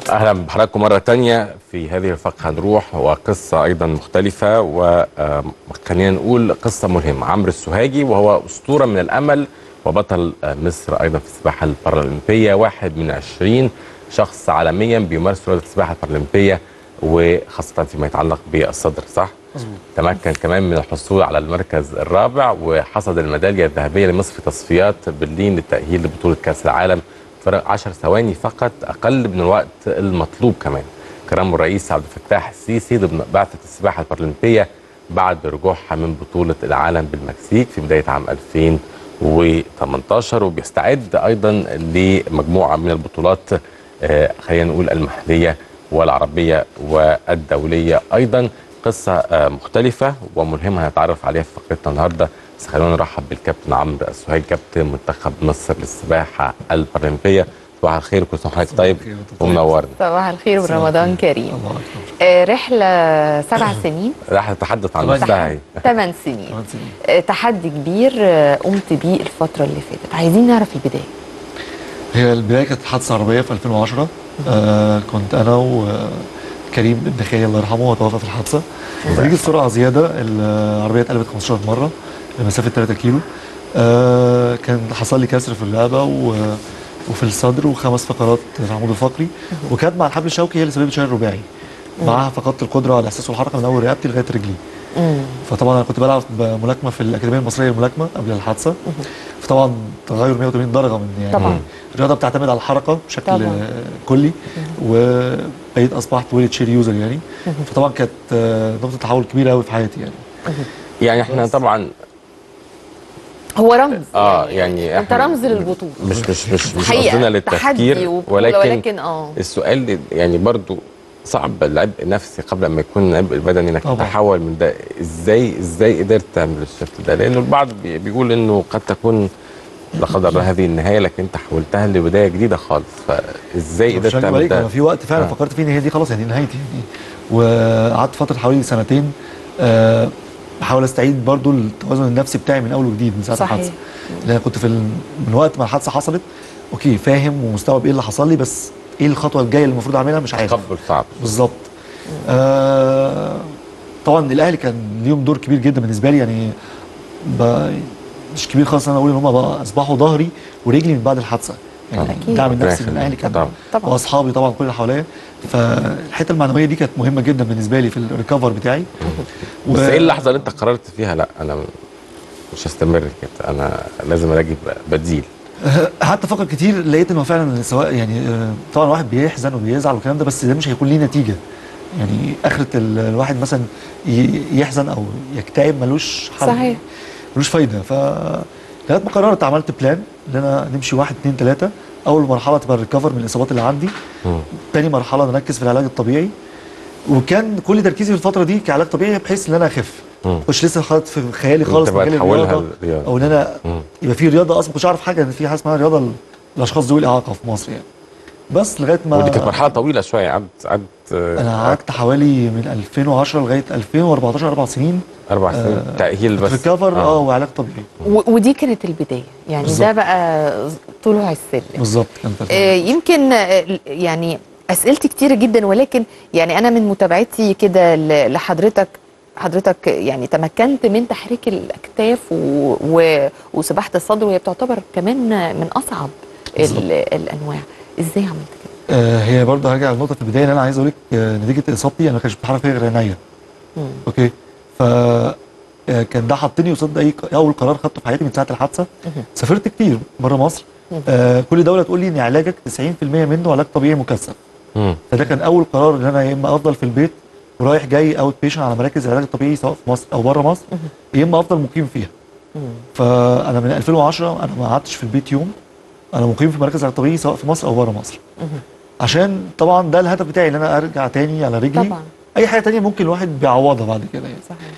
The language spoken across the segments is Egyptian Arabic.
اهلا بحضراتكم مره تانية في هذه الفقره هنروح وقصه ايضا مختلفه وخلينا نقول قصه ملهمه عمرو السوهاجي وهو اسطوره من الامل وبطل مصر ايضا في السباحه البارالمبيه واحد من 20 شخص عالميا بيمارسوا رياضه السباحه البارالمبيه وخاصه فيما يتعلق بالصدر صح؟ مظبوط تمكن كمان من الحصول على المركز الرابع وحصد الميداليه الذهبيه لمصر في تصفيات برلين للتاهيل لبطوله كاس العالم فرق 10 ثواني فقط اقل من الوقت المطلوب كمان كرمه الرئيس عبد الفتاح السيسي ضمن بعثه السباحه البارالمبيه بعد رجوعها من بطوله العالم بالمكسيك في بدايه عام 2018 وبيستعد ايضا لمجموعه من البطولات آه، خلينا نقول المحليه والعربيه والدوليه ايضا قصه آه، مختلفه وملهمه هنتعرف عليها في فقرتنا النهارده بس خلونا نرحب بالكابتن عمرو السوهاج كابتن منتخب مصر للسباحه البارالمبيه صباح الخير كل سنه وحضرتك طيب الخير وأنت طيب. ومنورنا صباح الخير صباح ورمضان الخير. كريم الله اكبر آه، رحلة سبع سنين راح نتحدث عن طبعاً. نفسها هي ثمان سنين ثمان سنين آه، تحدي كبير آه، قمت بيه الفترة اللي فاتت عايزين نعرف البداية هي البدايه كانت حادثه عربيه في 2010 آه كنت انا وكريم ابن خالي الله يرحمه وتوفى في الحادثه نتيجه السرعه زياده العربيه اتقلبت 15 مره لمسافه 3 كيلو آه كان حصل لي كسر في الرقبه و وفي الصدر وخمس فقرات في العمود الفقري وكانت مع الحبل الشوكي هي اللي سببت شلل رباعي معاها فقدت القدره على الاحساس والحركه من اول رقبتي لغايه رجلي مم. فطبعا انا كنت بلعب ملاكمه في الاكاديميه المصريه للملاكمه قبل الحادثه فطبعا تغير 180 درجه من يعني طبعاً. الرياضه بتعتمد على الحركه بشكل طبعاً. آه، كلي وبقيت اصبحت ويل تشير يوزر يعني فطبعا كانت آه، نقطه تحول كبيره قوي في حياتي يعني يعني احنا بس. طبعا هو رمز اه يعني انت احنا رمز للبطولة مش مش مش مش حقيقة، قصدنا تحدي للتفكير وبطولة، ولكن, ولكن اه السؤال يعني برضو صعب العبء النفسي قبل ما يكون العبء البدني انك طبعاً. تتحول من ده ازاي ازاي قدرت تعمل الشكل ده لانه البعض بي- بيقول انه قد تكون لا قدر الله هذه النهايه لكن انت حولتها لبدايه جديده خالص فازاي مش قدرت هكدب تعمل عليك ده انا في وقت فعلا آه. فكرت فيه ان هي دي خلاص يعني نهايتي يعني وقعدت فتره حوالي سنتين آه، بحاول استعيد برضو التوازن النفسي بتاعي من اول وجديد من ساعه صحيح. الحادثه لان انا كنت في ال... من وقت ما الحادثه حصلت اوكي فاهم ومستوعب ايه اللي حصل لي بس ايه الخطوه الجايه اللي المفروض اعملها مش عارف تقبل صعب بالظبط آه طبعا الاهلي كان ليهم دور كبير جدا بالنسبه لي يعني ب... مش كبير خالص إن انا اقول ان هم بقى اصبحوا ظهري ورجلي من بعد الحادثه يعني طبعاً. الدعم ربنا النفسي من يخليك. الاهلي كان طبعاً. طبعاً. واصحابي طبعا كل اللي حواليا فالحته المعنويه دي كانت مهمه جدا بالنسبه لي في الريكفر بتاعي بس ايه اللحظه اللي انت قررت فيها لا انا مش هستمر كده انا لازم الاقي ب- بديل قعدت افكر كتير لقيت انه فعلا سواء يعني آه، طبعا الواحد بيحزن وبيزعل والكلام ده بس ده مش هيكون ليه نتيجه يعني اخره ال- الواحد مثلا ي- يحزن او يكتئب ملوش حل صحيح. ملوش فايده ف لغايه ما قررت عملت بلان ان انا نمشي واحد اتنين تلاته اول مرحله تبقى الريكفر من الاصابات اللي عندي مم. تاني مرحله نركز في العلاج الطبيعي وكان كل تركيزي في الفتره دي كعلاج طبيعي بحيث ان انا اخف مم. مش لسه خالص في خيالي خالص تبقى مجال تحولها الرياضه لرياضة. او ان انا مم. يبقى في رياضه اصلا ما كنتش اعرف حاجه ان في حاجه اسمها رياضه ل- الاشخاص ذوي الاعاقه في مصر يعني بس لغايه ما ودي كانت مرحله طويله شويه قعدت قعدت آه، انا قعدت حوالي من 2010 لغايه 2014 اربع سنين اربع سنين آه، تاهيل بس ريكفر اه وعلاج طبيعي و- ودي كانت البداية يعني ده بالظبط. بقى طلوع السلم بالظبط كان في آه، يمكن آه، يعني اسئلتي كتيره جدا ولكن يعني انا من متابعتي كده ل- لحضرتك حضرتك يعني تمكنت من تحريك الاكتاف و... و... وسباحه الصدر وهي بتعتبر كمان من اصعب بالظبط. ال... الانواع ازاي عملت كده آه هي برضه هرجع للنقطه في البدايه ان انا عايز اقول لك آه نتيجه اصابتي انا ما كانش بتحرك فيها غير عينيا مم. اوكي ف آه، كان ده حطني قصاد اي اول قرار خدته في حياتي من ساعه الحادثه مهم. سافرت كتير بره مصر مهم. آه كل دوله تقول لي ان علاجك 90% منه علاج طبيعي مكثف مم. فده كان اول قرار ان انا يا اما افضل في البيت ورايح جاي اوت بيشن على مراكز العلاج الطبيعي سواء في مصر او بره مصر يا اما افضل مقيم فيها مم. فانا من 2010 انا ما قعدتش في البيت يوم انا مقيم في مركز العلاج الطبيعي سواء في مصر او بره مصر مهم. عشان طبعا ده الهدف بتاعي ان انا ارجع تاني على رجلي طبعا اي حاجه تانية ممكن الواحد بيعوضها بعد كده يعني صحيح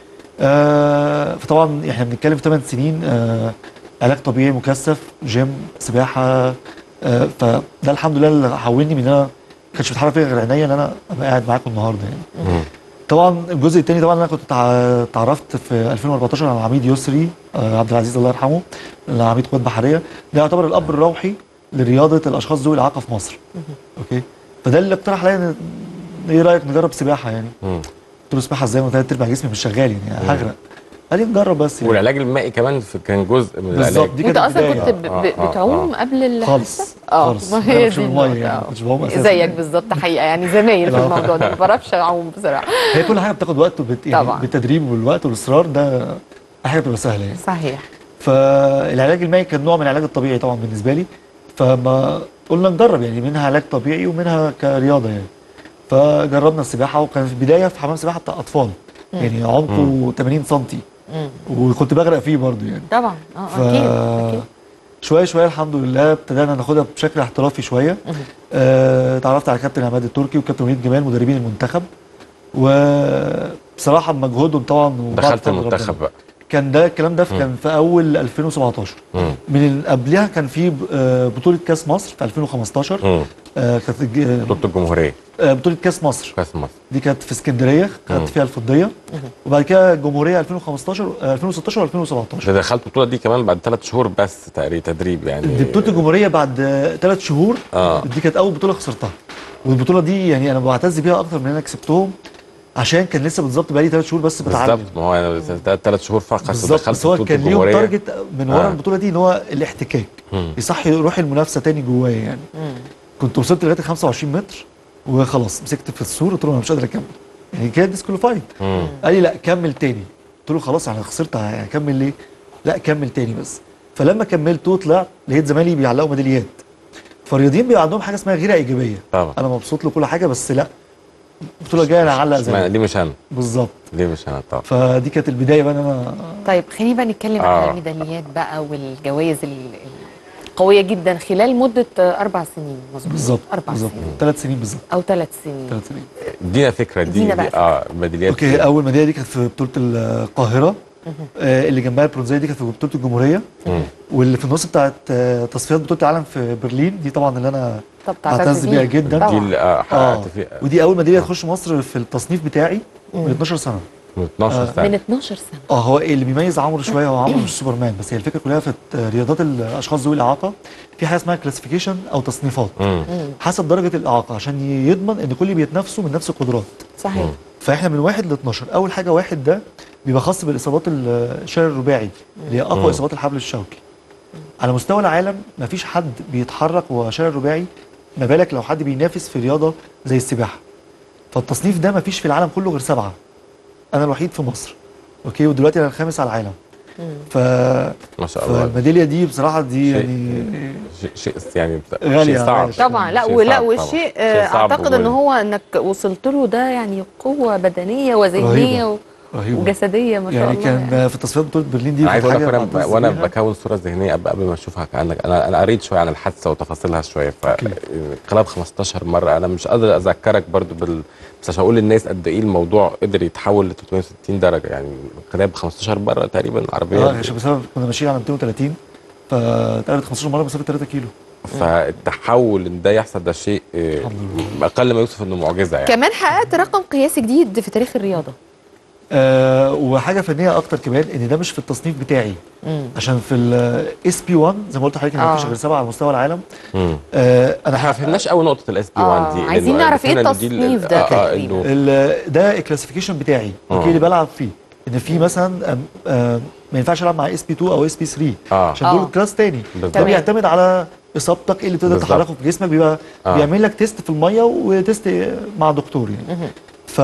آه فطبعا احنا بنتكلم في 8 سنين آه علاج طبيعي مكثف جيم سباحه آه فده الحمد لله اللي حولني من ان انا ما كانش بتحرك فيها غير عينيا ان انا ابقى قاعد معاكم النهارده يعني مم. طبعا الجزء الثاني طبعا انا كنت تع- تعرفت في 2014 على العميد يسري آه، عبد العزيز الله يرحمه العميد قوات بحريه ده يعتبر الاب الروحي لرياضه الاشخاص ذوي الاعاقه في مصر اوكي فده اللي اقترح عليا ان ايه رايك نجرب سباحه يعني مم. قلت له سباحه ازاي ما ثلاث ارباع جسمي مش شغال يعني هغرق قال لي نجرب بس يعني والعلاج المائي كمان في- كان جزء من العلاج بالظبط دي انت كانت اصلا البداية. كنت ب- آه، ب- آه، بتعوم قبل الحادثه خالص اه خالص ما أنا هي مش دي في المية النقطة. يعني آه. ما كنتش بعوم أساساً. زيك بالظبط حقيقه يعني زمايل في لا. الموضوع ده ما بعرفش اعوم بصراحه هي كل حاجه بتاخد وقت وبت... يعني طبعاً. بالتدريب والوقت والاصرار ده حاجه بتبقى سهله يعني صحيح فالعلاج المائي كان نوع من العلاج الطبيعي طبعا بالنسبه لي فما قلنا نجرب يعني منها علاج طبيعي ومنها كرياضه يعني فجربنا السباحه وكان في البدايه في حمام سباحه بتاع اطفال يعني عمقه 80 سم مم. وكنت بغرق فيه برضه يعني طبعا اه ف اكيد اكيد شويه شويه الحمد لله ابتدينا ناخدها بشكل احترافي شويه آه، اتعرفت على كابتن عماد التركي وكابتن وليد جمال مدربين المنتخب وبصراحه بمجهودهم طبعا وبعد دخلت فضل المنتخب ربنا. بقى كان ده الكلام ده في- كان في اول 2017 مم. من ال- قبلها كان في ب- آه، بطوله كاس مصر في 2015 مم. آه، كانت الج- بطوله الجمهوريه آه، بطوله كاس مصر كاس مصر دي كانت في اسكندريه مم. خدت فيها الفضيه وبعد كده الجمهوريه 2015 آه، 2016 و2017 ده دخلت البطوله دي كمان بعد ثلاث شهور بس تقريبا تدريب يعني دي بطوله الجمهوريه بعد ثلاث شهور آه. دي كانت اول بطوله خسرتها والبطوله دي يعني انا بعتز بيها اكتر من ان انا كسبتهم عشان كان لسه بالظبط بقالي ثلاث شهور بس بتعلم بالظبط ما هو انا ثلاث شهور فقط بالظبط ودخلت بس هو بطولة كان ليهم الجمهورية. تارجت من ورا آه. البطوله دي ان هو الاحتكاك مم. يصحي روح المنافسه تاني جوايا يعني مم. كنت وصلت لغايه ال 25 متر وخلاص مسكت في السور قلت له انا مش قادر اكمل يعني كده ديسكوليفايد مم. قال لي لا كمل تاني قلت له خلاص انا خسرت هكمل ليه؟ لا كمل تاني بس فلما كملت وطلعت لقيت زمايلي بيعلقوا ميداليات فالرياضيين بيبقى عندهم حاجه اسمها غيره ايجابيه طبعا انا مبسوط له كل حاجه بس لا البطوله جايه انا اعلق اشمعنى- زي ليه مش انا بالظبط ليه مش انا طبعا فدي كانت البدايه بقى ان انا طيب خلينا بقى نتكلم آه. على الميداليات بقى والجوائز ال- القويه جدا خلال مده اربع سنين مظبوط بالظبط اربع بالظبط سنين ثلاث سنين بالظبط او ثلاث سنين ثلاث سنين ادينا فكره دي, ادينا دي بقى اه ميداليات اوكي اول ميداليه دي كانت في بطوله القاهره آه اللي جنبها البرونزيه دي كانت في بطوله الجمهوريه مم. واللي في النص بتاعت آه تصفيات بطوله العالم في برلين دي طبعا اللي انا طب بعتز تعتز بيها بيه. جدا دي طبعا اللي آه اه حققت فيها ودي اول ميداليه تخش مصر في التصنيف بتاعي من 12 سنه من 12 آه. سنه من 12 سنه اه هو اللي بيميز عمرو شويه هو عمرو مش سوبرمان بس هي الفكره كلها في رياضات الاشخاص ذوي الاعاقه في حاجه اسمها كلاسيفيكيشن او تصنيفات مم. حسب درجه الاعاقه عشان يضمن ان كل اللي بيتنافسوا من نفس القدرات صحيح مم. فاحنا من واحد ل 12 اول حاجه واحد ده بيبقى خاص بالاصابات الشلل الرباعي اللي هي اقوى مم. اصابات الحبل الشوكي على مستوى العالم مفيش حد بيتحرك وهو شلل رباعي ما بالك لو حد بينافس في رياضه زي السباحه فالتصنيف ده مفيش في العالم كله غير سبعه انا الوحيد في مصر اوكي ودلوقتي انا الخامس على العالم ف ما شاء الله فالميداليه دي بصراحه دي شيء- يعني شيء شيء يعني غالية شيء صعب عليا. طبعا لا شيء ولا صعب طبعاً. والشيء شيء آه، صعب اعتقد ان ومهم. هو انك وصلت له ده يعني قوه بدنيه وذهنيه و- رهيبه وجسديه ما شاء يعني الله كان في تصفيات بطوله برلين دي انا عايز كانت اقول لك حاجة وانا بعتز وانا بيها. بكون صوره ذهنيه قبل قبل ما اشوفها كانك انا انا قريت شويه عن الحادثه وتفاصيلها شويه فانقلاب 15 مره انا مش قادر اذكرك برضو بال بس عشان اقول للناس قد ايه الموضوع قدر يتحول ل 360 درجه يعني انقلاب 15 مره تقريبا عربيه اه عشان بسبب كنا ماشيين على 230 فاتقلبت 15 مره مسافه 3 كيلو فالتحول ان ده يحصل ده شيء آه، الحمد اقل ما يوصف انه معجزه يعني كمان حققت رقم قياسي جديد في تاريخ الرياضه آه وحاجه فنيه اكتر كمان ان ده مش في التصنيف بتاعي مم. عشان في الاس بي 1 زي ما قلت لحضرتك ان آه. مفيش غير سبعه على مستوى العالم مم. آه انا احنا ما فهمناش قوي نقطه الاس بي آه، 1 دي عايزين لأنه نعرف إيه فهمنا إن دي ال- التصنيف ده آه، آه، تقريباً. إنه ال- ده الكلاسيفيكيشن بتاعي اوكي آه. اللي بلعب فيه ان في مثلا آم، آم، ما ينفعش العب مع اس بي 2 او اس بي 3 اه عشان آه. دول كلاس تاني بالظبط. ده بيعتمد على اصابتك ايه اللي تقدر بالظبط. تحركه في جسمك بيبقى آه. بيعمل لك تيست في الميه وتيست مع دكتور يعني مهم.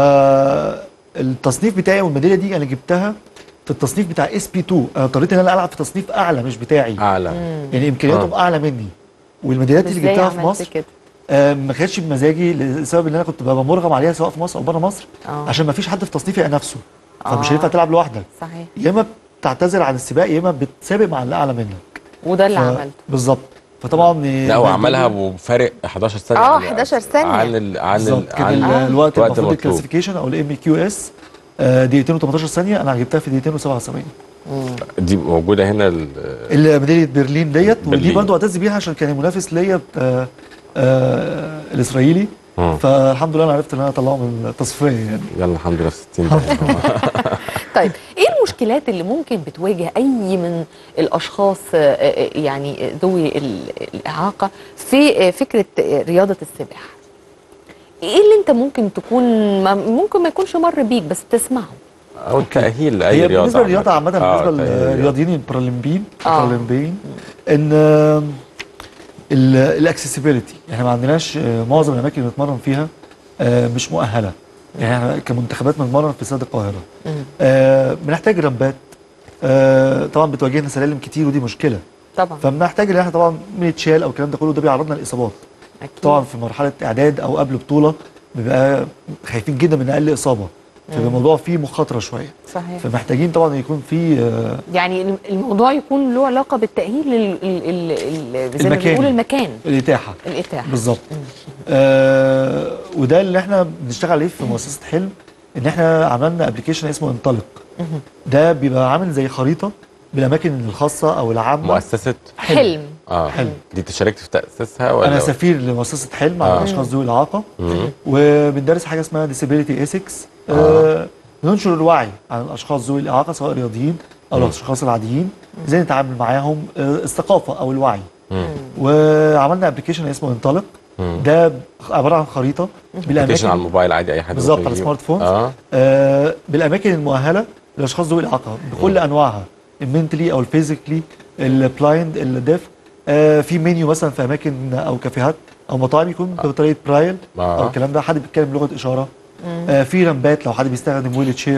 فالتصنيف بتاعي والميداليه دي انا جبتها في التصنيف بتاع اس بي 2 انا اضطريت ان انا العب في تصنيف اعلى مش بتاعي اعلى يعني امكانياتهم آه. اعلى مني والميداليات اللي ازاي جبتها في عملت مصر كده آه ما كانتش بمزاجي لسبب ان انا كنت ببقى مرغم عليها سواء في مصر او بره مصر آه. عشان ما فيش حد في تصنيفي نفسه فمش آه. هينفع تلعب لوحدك صحيح يا اما بتعتذر عن السباق يا اما بتسابق مع اللي اعلى منك وده اللي ف- عملته بالظبط فطبعا لا هو عملها بفارق 11 ثانيه آه، عن- 11 ثانية. عن ال عن ال بالظبط كان عن ال- آه. الوقت الوقت المفروض المطلوب. الكلاسيفيكيشن او الام كيو اس دقيقتين و18 ثانيه انا جبتها في دقيقتين و77 دي موجوده هنا ال- اللي ميداليه برلين ديت ودي برلين. برضو اعتز بيها عشان كان المنافس ليا آه آه الاسرائيلي مم. فالحمد لله انا عرفت ان انا اطلعه من التصفيه يعني يلا الحمد لله في 60 دقيقة. طيب ايه المشكلات اللي ممكن بتواجه اي من الاشخاص آه، آه، يعني ذوي ال- الاعاقه في آه، فكره آه، رياضه السباحه ايه اللي انت ممكن تكون ما ممكن ما يكونش مر بيك بس بتسمعه او التاهيل لاي هي رياضه بالنسبه للرياضه عامه آه، بالنسبه تأهيل الرياضة. للرياضيين البارالمبيين آه. البارالمبيين ان الاكسسبيلتي احنا ما عندناش آه، معظم الاماكن اللي بنتمرن فيها آه، مش مؤهله يعني احنا كمنتخبات بنتمرن في استاد القاهره آه، بنحتاج رمبات آه، طبعا بتواجهنا سلالم كتير ودي مشكله طبعا فبنحتاج ان احنا طبعا بنتشال او الكلام ده كله ده بيعرضنا لاصابات اكيد طبعا في مرحله اعداد او قبل بطوله بيبقى خايفين جدا من اقل اصابه فبيبقى الموضوع فيه مخاطره شويه صحيح فمحتاجين طبعا يكون في آه، يعني الموضوع يكون له علاقه بالتاهيل ال- ال- ال- ال- زي ما المكان. بنقول المكان الاتاحه الاتاحه بالظبط آه وده اللي احنا بنشتغل عليه في مؤسسه حلم ان احنا عملنا ابلكيشن اسمه انطلق ده بيبقى عامل زي خريطه بالاماكن الخاصه او العامه مؤسسه حلم اه حلم. دي تشاركت في تاسيسها ولا انا سفير لمؤسسه حلم على آه. الاشخاص ذوي الاعاقه مم. وبندرس حاجه اسمها ديسابيليتي ايثكس آه ننشر الوعي عن الاشخاص ذوي الاعاقه سواء رياضيين او الاشخاص العاديين ازاي نتعامل معاهم آه الثقافه او الوعي مم. وعملنا ابلكيشن اسمه انطلق مم. ده عباره عن خريطه ابلكيشن على بالاماكن الموبايل عادي اي حد بالظبط ممكن على يجيبه. السمارت فون اه آه بالاماكن المؤهله للاشخاص ذوي الاعاقه بكل انواعها المنتلي او الفيزيكلي البلايند الديف آه في منيو مثلا في اماكن او كافيهات او مطاعم يكون بطريقه برايل آه. او الكلام ده حد بيتكلم لغه اشاره آه في رمبات لو حد بيستخدم ويل تشير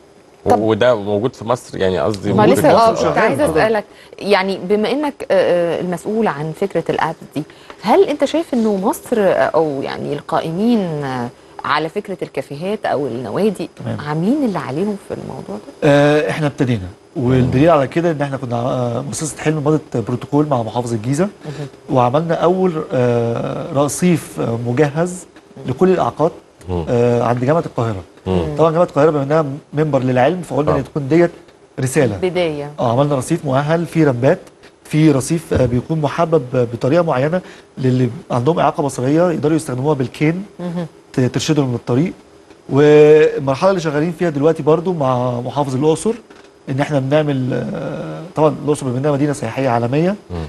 طب- وده موجود في مصر يعني قصدي ما موجود في لسه اه مصر. كنت عايزه اسالك يعني بما انك آه، آه، المسؤول عن فكره الاب دي هل انت شايف انه مصر آه، او يعني القائمين آه، على فكره الكافيهات او النوادي تمام. عاملين اللي عليهم في الموضوع ده؟ آه احنا ابتدينا والدليل على كده ان احنا كنا آه مؤسسه حلم مضت بروتوكول مع محافظه الجيزه وعملنا اول آه رصيف آه مجهز لكل الاعاقات مم. آه عند جامعه القاهره مم. طبعا جامعه القاهره بما انها منبر للعلم فقلنا آه. ان تكون ديت رساله بدايه اه عملنا رصيف مؤهل فيه رمبات في رصيف آه بيكون محبب آه، بطريقه معينه للي عندهم اعاقه بصريه يقدروا يستخدموها بالكين ت- ترشدهم للطريق والمرحله اللي شغالين فيها دلوقتي برضو مع محافظ الاقصر ان احنا بنعمل آه، طبعا الاقصر بما انها مدينه سياحيه عالميه مم.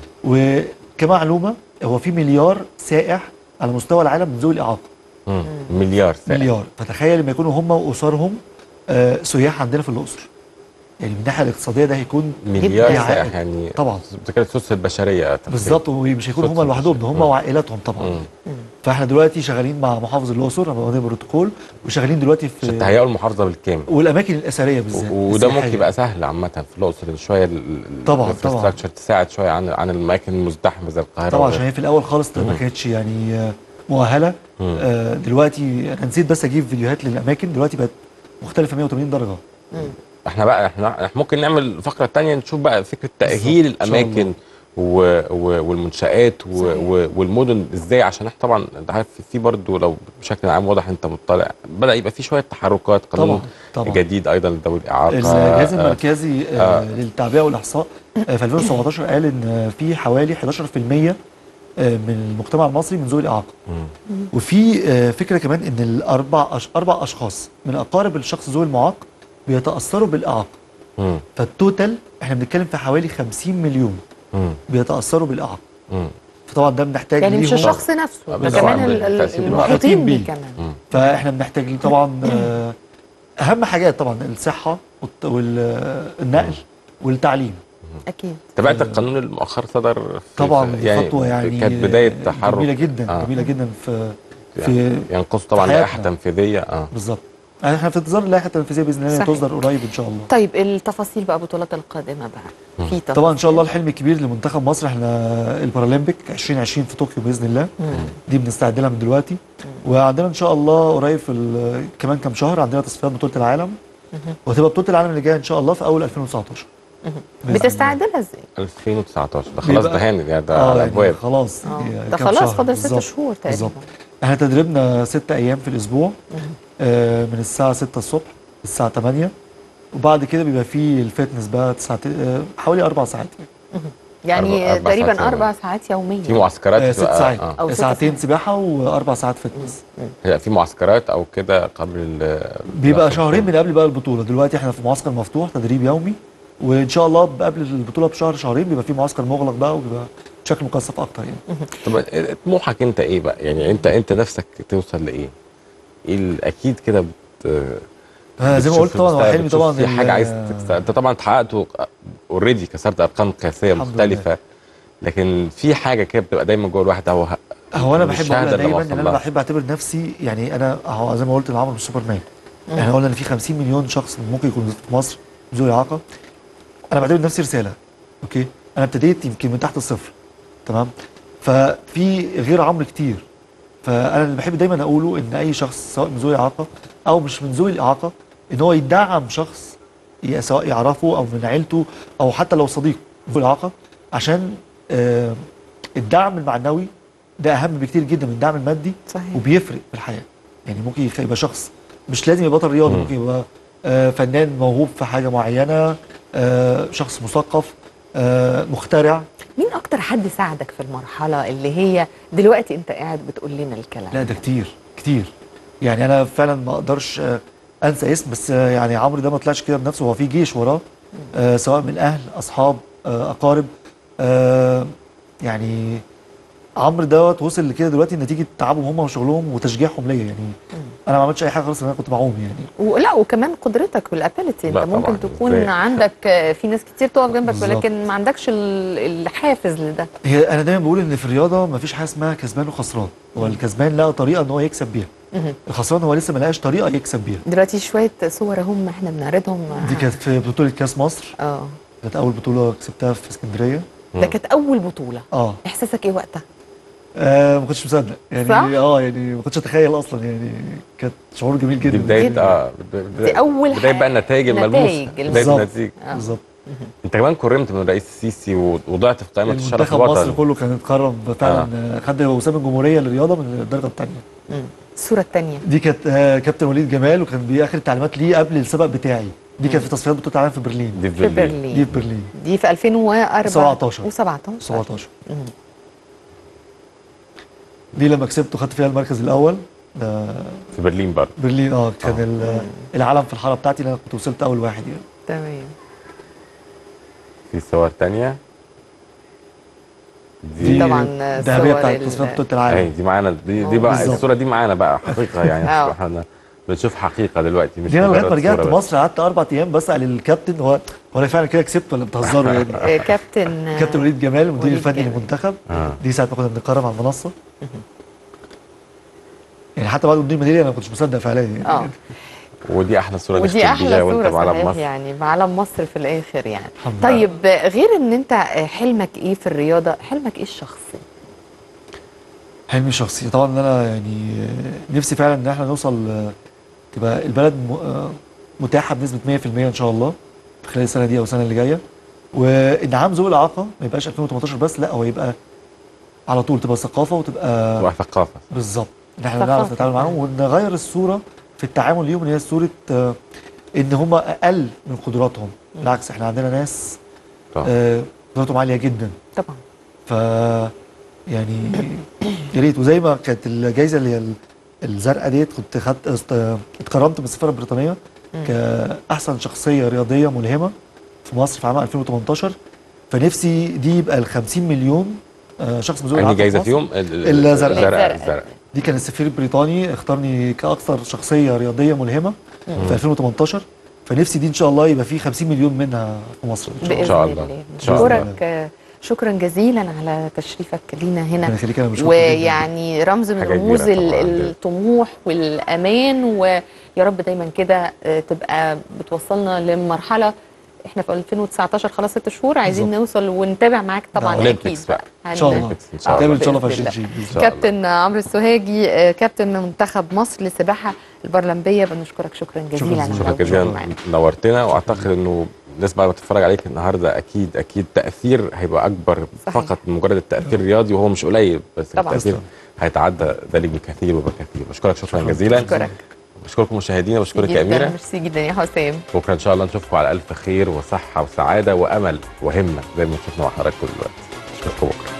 وكمعلومه هو في مليار سائح على مستوى العالم من ذوي الاعاقه مم. مليار سائل. مليار فتخيل لما يكونوا هم واسرهم آه، سياح عندنا في الاقصر يعني من الناحيه الاقتصاديه ده هيكون مليار جدا. سائح يعني طبعا. بتتكلم ثلث البشريه تقريباً. بالظبط ومش هيكونوا هم صدفة. لوحدهم ده هم مم. وعائلاتهم طبعا مم. فاحنا دلوقتي شغالين مع محافظ الاقصر عملنا بروتوكول وشغالين دلوقتي عشان في تهيئوا المحافظه بالكامل والاماكن الاثريه بالذات و- وده ممكن السياحية. يبقى سهل عامه في الاقصر إن شويه ال- ال- طبعاً، الانفراستراكشر تساعد شويه عن عن الاماكن المزدحمه زي القاهره طبعا وغيرها. عشان هي في الاول خالص ما كانتش يعني آه، مؤهله مم. آه، دلوقتي انا نسيت بس اجيب فيديوهات للاماكن دلوقتي بقت مختلفه 180 درجه احنا بقى احنا احنا ممكن نعمل فقره تانية نشوف بقى فكره تاهيل بالظبط، إن شاء الاماكن الله. و... و... والمنشآت و... صحيح. و... والمدن ازاي عشان احنا طبعا انت عارف في برضه لو بشكل عام واضح انت مطلع بدا يبقى في شويه تحركات قانون طبعا طبعا جديد ايضا لذوي الاعاقه الجهاز آه، المركزي آه، للتعبئه والاحصاء آه، في 2017 قال ان آه، في حوالي 11% آه، من المجتمع المصري من ذوي الاعاقه مم. وفي آه، فكره كمان ان الاربع أش... اربع اشخاص من اقارب الشخص ذوي المعاق بيتاثروا بالاعاقه مم. فالتوتال احنا بنتكلم في حوالي 50 مليون مم. بيتاثروا بالاعاقه مم. فطبعا ده بنحتاج يعني مش ليهم الشخص نفسه ده بالظبط. كمان ال- ال- بالتأثير المحيطين بيه بيه. كمان مم. فاحنا بنحتاج طبعا آه، اهم حاجات طبعا الصحه والنقل والتعليم اكيد تابعت القانون المؤخر صدر في طبعا في- دي خطوه يعني كانت بدايه آه، تحرك جميله جدا آه. جميله جدا في يعني في ينقص طبعا حياتنا. لائحه تنفيذيه اه بالظبط يعني احنا في انتظار اللائحه التنفيذيه باذن الله إن هي صحيح. تصدر قريب ان شاء الله طيب التفاصيل بقى البطولات القادمه بقى في تفاصيل طبعا ان شاء الله الحلم الكبير لمنتخب مصر احنا البارالمبيك 2020 في طوكيو باذن الله مم. دي بنستعد لها من دلوقتي وعندنا ان شاء الله قريب في ال- كمان كام شهر عندنا تصفيات بطوله العالم وهتبقى بطوله العالم اللي جايه ان شاء الله في اول 2019 بإذن الله. بتستعد لها ازاي؟ 2019 ده خلاص بيبقى- ده هاني ده, ده اه على يعني الابواب خلاص اه يعني ده كام خلاص شهر فاضل ست بالظبط. شهور تقريبا بالظبط احنا تدريبنا ست ايام في الاسبوع آه من الساعه 6 الصبح للساعه 8 وبعد كده بيبقى فيه الفتنس بقى ساعتين آه حوالي اربع ساعات يعني أربع- أربع تقريبا ساعات اربع ساعات يوميا في معسكرات آه ست بتبقى- ساعات آه. أو ست ساعتين ساعات. سباحه واربع ساعات فتنس هي في معسكرات او كده قبل ال بيبقى شهرين من قبل بقى البطوله دلوقتي احنا في معسكر مفتوح تدريب يومي وان شاء الله قبل البطوله بشهر شهرين بيبقى في معسكر مغلق بقى وبيبقى بشكل مكثف اكتر يعني طب طموحك انت ايه بقى يعني انت انت نفسك توصل لايه ايه ال- اكيد كده بت آه، زي ما بتشوف قلت طبعا هو المستقبل، حلمي بتشوف طبعا في ال- حاجه عايز تكسر انت طبعا حققته اوريدي كسرت ارقام قياسيه الحمد مختلفه لكن في حاجه كده بتبقى دايما جوه الواحد هو هو انا مش بحب شاهد اقولها إلا ما دايما وصل ان انا لها. بحب اعتبر نفسي يعني انا هو زي ما قلت العمر مش سوبرمان احنا قلنا ان في 50 مليون شخص ممكن يكونوا في مصر ذوي اعاقه انا بعتبر نفسي رساله اوكي انا ابتديت يمكن من تحت الصفر تمام ففي غير عمرو كتير فانا اللي بحب دايما اقوله ان اي شخص سواء من ذوي اعاقه او مش من ذوي الاعاقه ان هو يدعم شخص ي- سواء يعرفه او من عيلته او حتى لو صديق ذوي الاعاقه عشان آه الدعم المعنوي ده اهم بكتير جدا من الدعم المادي صحيح وبيفرق في الحياه يعني ممكن يخ- يبقى شخص مش لازم يبقى بطل رياضه مم. ممكن يبقى آه، فنان موهوب في حاجه معينه آه، شخص مثقف آه، مخترع مين اكتر حد ساعدك في المرحله اللي هي دلوقتي انت قاعد بتقول لنا الكلام لا ده كتير كتير يعني انا فعلا ما اقدرش آه، انسى اسم بس آه، يعني عمرو ده ما طلعش كده بنفسه هو في جيش وراه آه، سواء من اهل اصحاب آه، اقارب آه، يعني عمرو دوت وصل لكده دلوقتي نتيجه تعبهم هم وشغلهم وتشجيعهم ليا يعني انا ما عملتش اي حاجه خالص إن انا كنت معاهم يعني ولا وكمان قدرتك والابيلتي انت لا ممكن طبعاً، تكون إزاي؟ عندك آه، في ناس كتير تقف جنبك بالظبط. ولكن ما عندكش ال- الحافز لده هي انا دايما بقول ان في الرياضه ما فيش حاجه اسمها كسبان وخسران هو الكسبان لقى طريقه ان هو يكسب بيها مهم. الخسران هو لسه ما لقاش طريقه يكسب بيها دلوقتي شويه صور هم احنا بنعرضهم دي كانت في بطوله كاس مصر اه كانت اول بطوله كسبتها في اسكندريه ده كانت اول بطوله اه احساسك ايه وقتها آه ما كنتش مصدق يعني صح؟ اه يعني ما كنتش اتخيل اصلا يعني كانت شعور جميل جدا دي بدايه جداً. اه بدا- دي أول بدايه بقى حاجة. النتائج الملموسه نتائج بدايه الملموسة. النتيجه آه. بالظبط انت كمان كرمت من الرئيس السيسي و- وضعت في قائمه الشرف المنتخب مصر الوطني كله كان اتكرم فعلا آه. خد وسام الجمهوريه للرياضه من الدرجه الثانيه مم. الصوره الثانيه دي كانت آه كابتن وليد جمال وكان بي اخر التعليمات ليه قبل السبق بتاعي دي كانت في تصفيات بطوله العالم في برلين دي في في برلين دي برلين في برلين دي في 2004 17. و17 17 دي لما كسبت وخدت فيها المركز الاول ده في برلين برضه برلين اه كان ال- العلم في الحاره بتاعتي اللي انا كنت وصلت اول واحد يعني تمام في صور تانية دي طبعاً الذهبيه صور بتاعت ال- تصفيات بطوله اهي العالم دي معانا دي, دي آه، بقى بالظبط. الصوره دي معانا بقى حقيقه يعني آه. احنا بنشوف حقيقه دلوقتي مش دي انا لغايه مجرد ما رجعت صورة بس. مصر قعدت اربع ايام بسال الكابتن هو هو انا فعلا كده كسبت ولا بتهزروا يعني آه، كابتن كابتن وليد جمال المدير وليد الفني جمال. للمنتخب آه. دي ساعه ما كنا بنتكرم على المنصه يعني حتى بعد مدير المديريه انا ما كنتش مصدق فعليا يعني اه ودي احلى صوره ودي نختم احلى بيها وانت صوره بعلم صحيح مصر يعني بعلم مصر في الاخر يعني الحمد لله. طيب آه، غير ان انت آه، حلمك ايه في الرياضه حلمك ايه الشخصي حلمي الشخصي طبعا ان انا يعني آه، نفسي فعلا ان احنا نوصل آه، تبقى البلد م- آه، متاحه بنسبه 100% ان شاء الله خلال السنه دي او السنه اللي جايه وان عام ذوي الاعاقه ما يبقاش 2018 بس لا هو يبقى على طول تبقى ثقافه وتبقى تبقى ثقافه بالظبط ان احنا ثقافة. نعرف نتعامل معاهم ونغير الصوره في التعامل ليهم ان هي صوره آه، ان هم اقل من قدراتهم بالعكس احنا عندنا ناس طبعا آه، قدراتهم عاليه جدا طبعا ف يعني يا ريت وزي ما كانت الجائزه اللي هي ال- الزرقاء ديت كنت خدت است- اتكرمت من السفاره البريطانيه كاحسن شخصيه رياضيه ملهمه في مصر في عام 2018 فنفسي دي يبقى ال 50 مليون آه، شخص مزور انهي العقل في جايزه مصر. فيهم الزرقاء. الزرقاء الزرقاء. الزرقاء دي كان السفير البريطاني اختارني كاكثر شخصيه رياضيه ملهمه في 2018 فنفسي دي ان شاء الله يبقى في 50 مليون منها في مصر ان شاء الله باذن شاء الله, الله. إن شاء الله. نشكرك آه، شكرا جزيلا على تشريفك لينا هنا ربنا يخليك انا بشكرك جداً. ويعني رمز من حاجة رموز كبيرة ال- طبعاً. الطموح والامان ويا رب دايما كده آه، تبقى بتوصلنا لمرحله احنا في 2019 خلاص ست شهور عايزين بالظبط. نوصل ونتابع معاك طبعا نعم. اكيد أولمبيكس بقى. ان شاء الله إن شاء الله. نتقابل ان شاء الله في بإذن 2020 بإذن شاء الله. كابتن عمرو السوهاجي آه، كابتن منتخب مصر للسباحه البرلمبيه بنشكرك شكرا جزيلا على جزيلا. شكرا وجودك جزيلا معانا. نورتنا واعتقد انه الناس بعد ما تتفرج عليك النهارده اكيد اكيد تاثير هيبقى اكبر صحيح. فقط من مجرد التاثير الرياضي وهو مش قليل بس طبعاً. التاثير هيتعدى ذلك بكثير وبكثير بشكرك شكرا شكراً. جزيلا بشكرك بشكركم مشاهدينا بشكرك يا جداً، اميره ميرسي جدا يا حسام بكره ان شاء الله نشوفكم على الف خير وصحه وسعاده وامل وهمه زي ما شفنا مع حضراتكم دلوقتي اشوفكم بكره